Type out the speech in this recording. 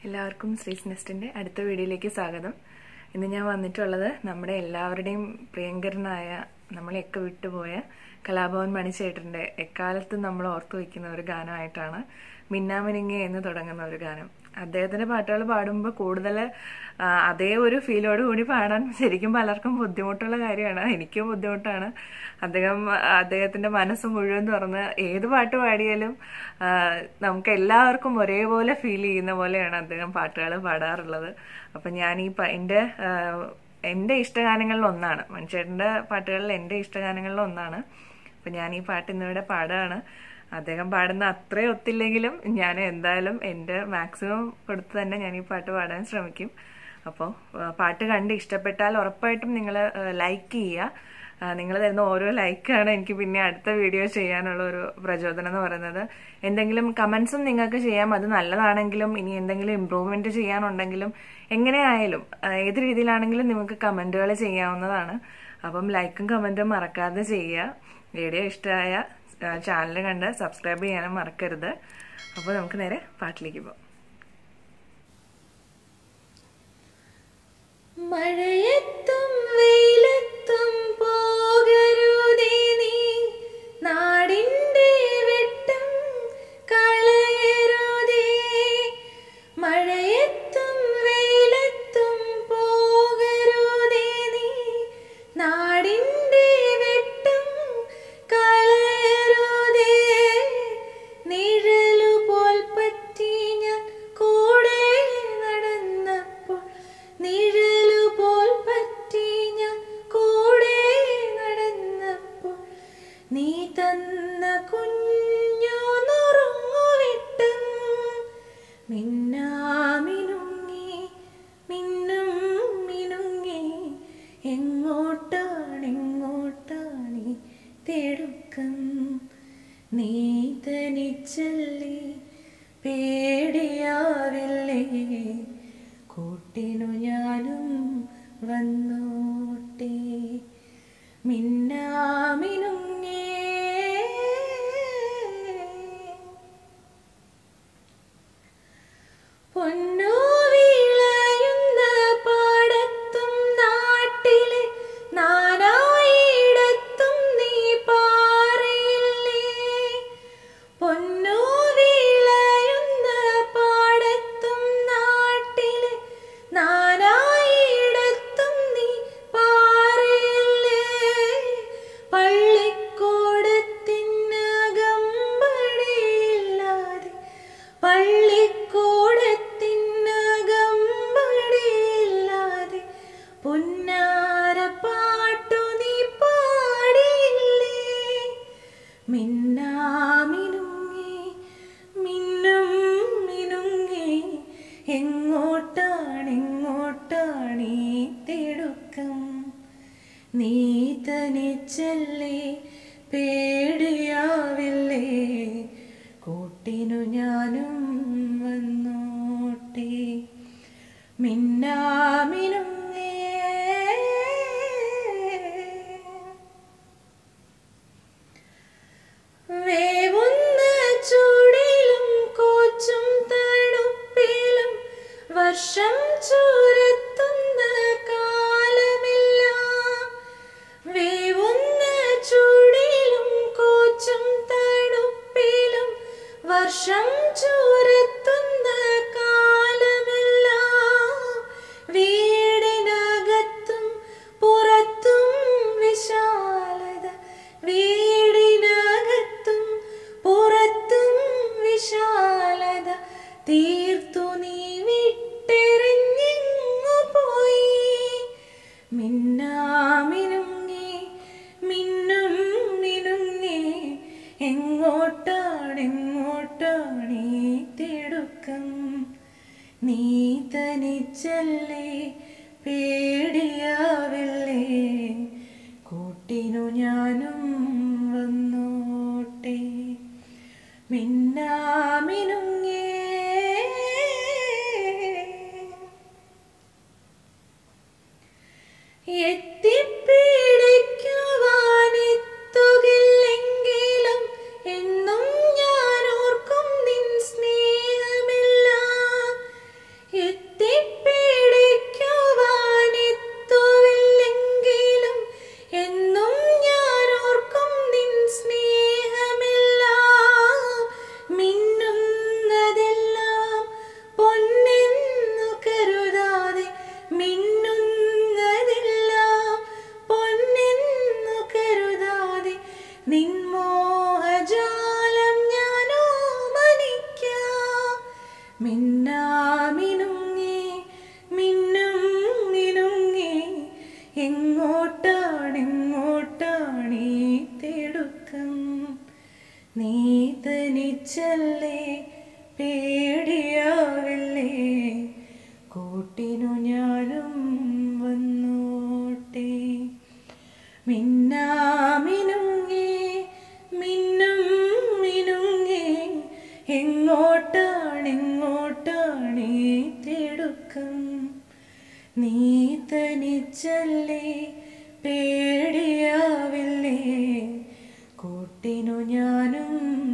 എല്ലാവർക്കും ശ്രീസ് നെസ്റ്റിന്റെ അടുത്ത വീഡിയോയിലേക്ക് സ്വാഗതം ഇന്ന് ഞാൻ വന്നിട്ടുള്ളത് നമ്മുടെ എല്ലാവരുടെയും പ്രിയങ്കരനായ നമ്മളെയൊക്കെ വിട്ടുപോയ കലാഭവൻ മണിച്ചേട്ടന്റെ എക്കാലത്തും നമ്മൾ ഓർത്തു വയ്ക്കുന്ന ഒരു ഗാനമായിട്ടാണ് മിന്നാമിനിങ്ങെ എന്ന് തുടങ്ങുന്ന ഒരു ഗാനം അദ്ദേഹത്തിന്റെ പാട്ടുകൾ പാടുമ്പോൾ കൂടുതൽ ആ, അതേ ഒരു ഫീലോട് കൂടി പാടാൻ ശരിക്കും പലർക്കും ബുദ്ധിമുട്ടുള്ള കാര്യമാണ് എനിക്കും ബുദ്ധിമുട്ടാണ് അദ്ദേഹം അദ്ദേഹത്തിന്റെ മനസ്സ് മുഴുവൻ തുറന്ന് ഏത് പാട്ട് പാടിയാലും ആ, നമുക്ക് എല്ലാവർക്കും ഒരേപോലെ ഫീൽ ചെയ്യുന്ന പോലെയാണ് അദ്ദേഹം പാട്ടുകൾ പാടാറുള്ളത് അപ്പം ഞാൻ ഈ പ- എൻ്റെ ആ, എൻ്റെ ഇഷ്ടഗാനങ്ങളിൽ ഒന്നാണ് മനുഷ്യരുടെ പാട്ടുകളിൽ എൻ്റെ ഇഷ്ടഗാനങ്ങളിൽ ഒന്നാണ് അപ്പം ഞാൻ ഈ പാട്ട് ഇന്നിവിടെ പാടുകയാണ് അദ്ദേഹം പാടുന്ന അത്രയും ഒത്തില്ലെങ്കിലും ഞാൻ എന്തായാലും എൻ്റെ മാക്സിമം കൊടുത്ത് തന്നെ ഞാൻ ഈ പാട്ട് പാടാൻ ശ്രമിക്കും അപ്പോൾ പാട്ട് കണ്ട് ഇഷ്ടപ്പെട്ടാൽ ഉറപ്പായിട്ടും നിങ്ങൾ ലൈക്ക് ചെയ്യുക നിങ്ങൾ തരുന്ന ഓരോ ലൈക്കാണ് എനിക്ക് പിന്നെ അടുത്ത വീഡിയോ ചെയ്യാനുള്ള ഒരു പ്രചോദനം എന്ന് പറയുന്നത് എന്തെങ്കിലും കമൻസും നിങ്ങൾക്ക് ചെയ്യാം അത് നല്ലതാണെങ്കിലും ഇനി എന്തെങ്കിലും ഇമ്പ്രൂവ്മെന്റ് ചെയ്യാനുണ്ടെങ്കിലും എങ്ങനെയായാലും ആ, ഏത് രീതിയിലാണെങ്കിലും നിങ്ങൾക്ക് കമന്റുകൾ ചെയ്യാവുന്നതാണ് അപ്പം ലൈക്കും കമന്റും മറക്കാതെ ചെയ്യുക വീഡിയോ ഇഷ്ടമായ ചാനൽ കണ്ട് സബ്സ്ക്രൈബ് ചെയ്യാനും മറക്കരുത് അപ്പോൾ നമുക്ക് നേരെ പാട്ടിലേക്ക് പോകാം മഴയത്തും വെയിലത്തും പോകരുതേ നീ നാടിൻ്റെ വെട്ടം കളയരുതേ മഴയത്തും വെയിലത്തും പോകരുതേ നീ നാടിൻ്റെ വെട്ടം കളയരുതേ നിഴലുപോൽ പറ്റി ഞാൻ കൂടെ നടന്നപ്പോൾ നിഴലുപോൽ പറ്റി ഞാൻ കൂടെ നടന്നപ്പോൾ നീ തന്ന കുഞ്ഞു നുറുങ്ങുവിട്ടും മിന്നാമിനുങ്ങി മിന്നും മിനുങ്ങി എങ്ങോട്ടാണ് എങ്ങോട്ടാണ് തിടുക്കം നീ തനിച്ചല്ലേ പേടിയാവില്ലേ കൂട്ടിനു ഞാനും വന്നോട്ടെ മിന്നാമിനുങ്ങേ പൊന്നു വിളയുന്ന പാടത്തും നാട്ടിലെ നാനായിടത്തും നീ പാറിയില്ലേ പൊന്നു വിളയുന്ന പാടത്തും നാട്ടിലെ നാനായിടത്തും നീ പാറിയില്ലേ പള്ളിക്കൂടത്തിനകമ്പടിയില്ലാതെ പള്ളിക്കൂടത്തിനകമ്പടിയില്ലാതെ പുന്നാര പാട്ടു നീ പാടിയില്ലേ മിന്നാമിനുങ്ങി മിന്നും മിനുങ്ങി എങ്ങോട്ടാണ് എങ്ങോട്ടാണ് ഈ തിടുക്കം നീ തനിച്ചല്ലേ പേടിയാവില്ലേ കൂട്ടിനു ഞാനും വന്നോട്ടെ മിന്നാമിനുങ്ങേ വേവുന്ന ചൂടിലും കോച്ചും തണുപ്പിലും വർഷം ചുരത്തുന്ന കാലമെല്ലാം വേവുന്ന ചൂടിലും കോച്ചും തണുപ്പിലും വർഷം ചുരത്തുന്ന കാലമെല്ലാം വീടിനകത്തും പുറത്തും വിശാലത വീടിനകത്തും പുറത്തും വിശാലത തീർത്തു നീ വിട്ടെറിഞ്ഞെങ്ങു പോയി മിന്നാമിനുങ്ങി മിന്നും മിനുങ്ങി എങ്ങോട്ടാണ് എങ്ങോട്ടാണ് ഈ തിടുക്കം നീ തനിച്ചല്ലേ പേടിയാവില്ലേ കൂട്ടിനു ഞാനും വന്നോട്ടെ മിന്നാമിനുങ്ങേ എത്തിപ്പിടിക്കുവാനെത്തുകില്ലെങ്കിലും എന്നും ഞാൻ ഓർക്കും നിൻ സ്നേഹമെല്ലാം മിന്നാമിനുങ്ങി മിന്നും മിനുങ്ങി എങ്ങോട്ടാണ് എങ്ങോട്ടാണ് ഈ തിടുക്കം നീ തനിച്ചല്ലേ പേടിയാവില്ലേ കൂട്ടിനു ഞാനും വന്നോട്ടെ മിന്നാമിനുങ്ങി മിന്നും മിനുങ്ങി എങ്ങോട്ടാണ് എങ്ങോട്ടാണ് ഈ തിടുക്കം നീ തനിച്ചല്ലേ പേടിയാവില്ലേ കൂട്ടിനു ഞാനും